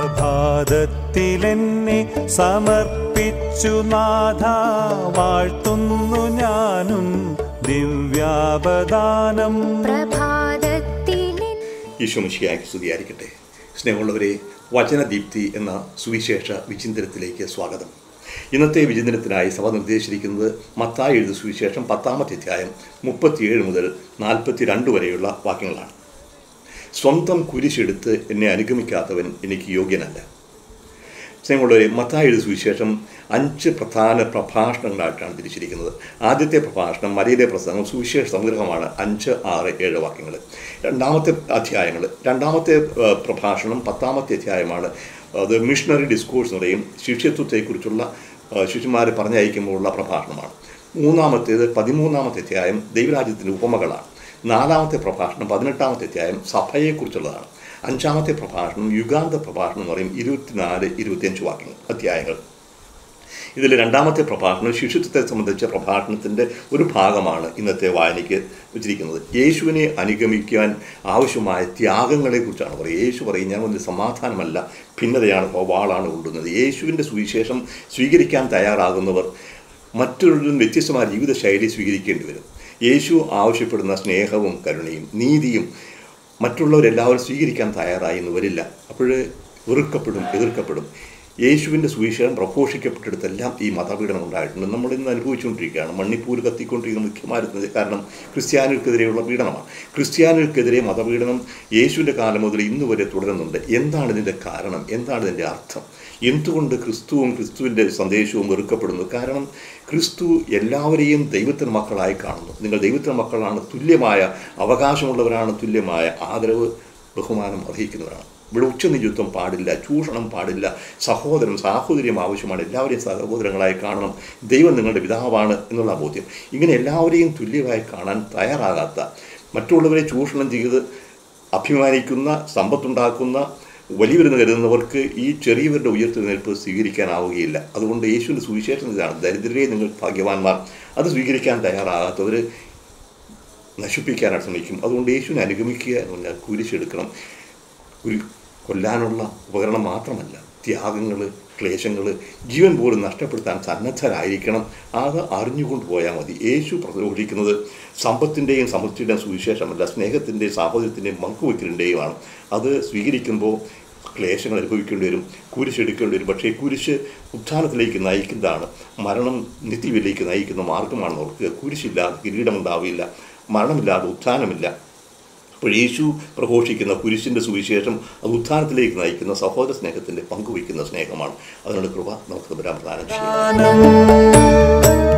പ്രഭാതത്തിലെന്നെ സമർപ്പിച്ചു നാഥ വാഴ്ത്തുന്നു ഞാനും ദിവ്യാപദാനം പ്രഭാതത്തിലെ ഈശോമിശിയാക്കി സ്തുതിയായിരിക്കട്ടെ സ്നേഹമുള്ളവരെ വചനദീപ്തി എന്ന സുവിശേഷ വിചിന്തനത്തിലേക്ക് സ്വാഗതം ഇന്നത്തെ വിചിന്തനത്തിനായി സഭ നിർദ്ദേശിച്ചിരിക്കുന്നത് മത്തായി എഴുതി സുവിശേഷം പത്താമത്തെ അധ്യായം മുപ്പത്തിയേഴ് മുതൽ നാൽപ്പത്തിരണ്ട് വരെയുള്ള വാക്യങ്ങളാണ് സ്വന്തം കുരിശെടുത്ത് എന്നെ അനുഗമിക്കാത്തവൻ എനിക്ക് യോഗ്യനല്ല സ്നേഹമുള്ളവരെ മത്തായി എഴുതി സുവിശേഷം അഞ്ച് പ്രധാന പ്രഭാഷണങ്ങളായിട്ടാണ് തിരിച്ചിരിക്കുന്നത് ആദ്യത്തെ പ്രഭാഷണം മലയിലെ പ്രസംഗം സുവിശേഷ സംഗ്രഹമാണ് അഞ്ച് ആറ് ഏഴ് വാക്യങ്ങൾ രണ്ടാമത്തെ അധ്യായങ്ങൾ രണ്ടാമത്തെ ഏഹ്, പ്രഭാഷണം പത്താമത്തെ അധ്യായമാണ് അത് മിഷണറി ഡിസ്കോഴ്സ് എന്ന് പറയും ശിഷ്യത്വത്തെക്കുറിച്ചുള്ള ഏഹ്, ശിഷ്യന്മാരെ പറഞ്ഞയക്കുമ്പോഴുള്ള പ്രഭാഷണമാണ് മൂന്നാമത്തേത് പതിമൂന്നാമത്തെ അധ്യായം ദൈവരാജ്യത്തിൻ്റെ ഉപമകളാണ് നാലാമത്തെ പ്രഭാഷണം പതിനെട്ടാമത്തെ അധ്യായം സഭയെക്കുറിച്ചുള്ളതാണ് അഞ്ചാമത്തെ പ്രഭാഷണം യുഗാന്ത പ്രഭാഷണം എന്ന് പറയും ഇരുപത്തിനാല് ഇരുപത്തിയഞ്ച് വാക്യങ്ങൾ അധ്യായങ്ങൾ ഇതിൽ രണ്ടാമത്തെ പ്രഭാഷണം ശിശുത്വത്തെ സംബന്ധിച്ച പ്രഭാഷണത്തിൻ്റെ ഒരു ഭാഗമാണ് ഇന്നത്തെ വായനയ്ക്ക് വെച്ചിരിക്കുന്നത് യേശുവിനെ അനുഗമിക്കാൻ ആവശ്യമായ ത്യാഗങ്ങളെക്കുറിച്ചാണ് പറയുക യേശു പറയും ഞാൻ ഒരു സമാധാനമല്ല ഭിന്നതയാണ് വാളാണ് കൊണ്ടുവന്നത് യേശുവിൻ്റെ സുവിശേഷം സ്വീകരിക്കാൻ തയ്യാറാകുന്നവർ മറ്റൊരു വ്യത്യസ്തമായ ജീവിതശൈലി സ്വീകരിക്കേണ്ടി വരും യേശു ആവശ്യപ്പെടുന്ന സ്നേഹവും കരുണയും നീതിയും മറ്റുള്ളവരെല്ലാവരും സ്വീകരിക്കാൻ തയ്യാറായി എന്ന് വരില്ല അപ്പോൾ വെറുക്കപ്പെടും എതിർക്കപ്പെടും യേശുവിൻ്റെ സുവിശേഷം പ്രഘോഷിക്കപ്പെട്ടിടത്തെല്ലാം ഈ മതപീഡനം ഉണ്ടായിട്ടുണ്ട് നമ്മൾ ഇന്ന് അനുഭവിച്ചുകൊണ്ടിരിക്കുകയാണ് മണിപ്പൂർ കത്തിക്കൊണ്ടിരിക്കുന്ന മുഖ്യമായിരുന്നത് കാരണം ക്രിസ്ത്യാനികൾക്കെതിരെയുള്ള പീഡനമാണ് ക്രിസ്ത്യാനികൾക്കെതിരെ മതപീഡനം യേശുവിൻ്റെ കാലം മുതൽ ഇന്ന് വരെ തുടരുന്നുണ്ട് എന്താണ് ഇതിൻ്റെ കാരണം എന്താണ് ഇതിൻ്റെ അർത്ഥം എന്തുകൊണ്ട് ക്രിസ്തുവും ക്രിസ്തുവിൻ്റെ സന്ദേശവും വെറുക്കപ്പെടുന്നു കാരണം ക്രിസ്തു എല്ലാവരെയും ദൈവത്തിൻ്റെ മക്കളായി കാണുന്നു നിങ്ങൾ ദൈവത്തിൻ്റെ മക്കളാണ് തുല്യമായ അവകാശമുള്ളവരാണ് തുല്യമായ ആദരവ് ബഹുമാനം അർഹിക്കുന്നവരാണ് ഇവിടെ ഉച്ചനിജത്വം പാടില്ല ചൂഷണം പാടില്ല സഹോദരൻ സാഹോദര്യം ആവശ്യമാണ് എല്ലാവരെയും സഹോദരങ്ങളായി കാണണം ദൈവം നിങ്ങളുടെ പിതാവാണ് എന്നുള്ള ബോധ്യം ഇങ്ങനെ എല്ലാവരെയും തുല്യമായി കാണാൻ തയ്യാറാകാത്ത മറ്റുള്ളവരെ ചൂഷണം ചെയ്ത് അഭിമാനിക്കുന്ന സമ്പത്തുണ്ടാക്കുന്ന വലിയവരെന്ന് കരുതുന്നവർക്ക് ഈ ചെറിയവരുടെ ഉയർത്തെഴുന്നേൽപ്പ് സ്വീകരിക്കാനാവുകയില്ല അതുകൊണ്ട് യേശുവിൻ്റെ സുവിശേഷം ഇതാണ് ദരിദ്രരെ നിങ്ങൾ ഭാഗ്യവാന്മാർ അത് സ്വീകരിക്കാൻ തയ്യാറാകാത്തവർ നശിപ്പിക്കാനായിട്ട് ശ്രമിക്കും അതുകൊണ്ട് യേശുവിനെ അനുഗമിക്കുക എന്ന് പറഞ്ഞാൽ കുരിശെടുക്കണം ഒരു കൊല്ലാനുള്ള ഉപകരണം മാത്രമല്ല ത്യാഗങ്ങൾ ക്ലേശങ്ങൾ ജീവൻ പോലും നഷ്ടപ്പെടുത്താൻ സന്നദ്ധരായിരിക്കണം അത് അറിഞ്ഞുകൊണ്ട് പോയാൽ മതി യേശു പ്രഘോഷിക്കുന്നത് സമ്പത്തിൻ്റെയും സമൃദ്ധിയുടെയും സുവിശേഷമല്ല സ്നേഹത്തിൻ്റെയും സാഹോദര്യത്തിൻ്റെയും പങ്കുവയ്ക്കലിൻ്റെയുമാണ് അത് സ്വീകരിക്കുമ്പോൾ ക്ലേശങ്ങൾ അനുഭവിക്കേണ്ടി വരും കുരിശ് എടുക്കേണ്ടി വരും പക്ഷേ കുരിശ് ഉത്ഥാനത്തിലേക്ക് നയിക്കുന്നതാണ് മരണം നിത്യവിലേക്ക് നയിക്കുന്ന മാർഗമാണെന്ന് ഓർക്കുക കുരിശില്ലാതെ കിരീടമുണ്ടാവില്ല മരണമില്ലാതെ ഉത്ഥാനമില്ല അപ്പോൾ യേശു പ്രഘോഷിക്കുന്ന കുരിശിൻ്റെ സുവിശേഷം അത് ഉത്ഥാനത്തിലേക്ക് നയിക്കുന്ന സഹോദര സ്നേഹത്തിൻ്റെ പങ്കുവയ്ക്കുന്ന സ്നേഹമാണ് അതിനുള്ള കൃപ നമുക്ക് തമ്പുരാൻ പ്രദാനം ചെയ്യും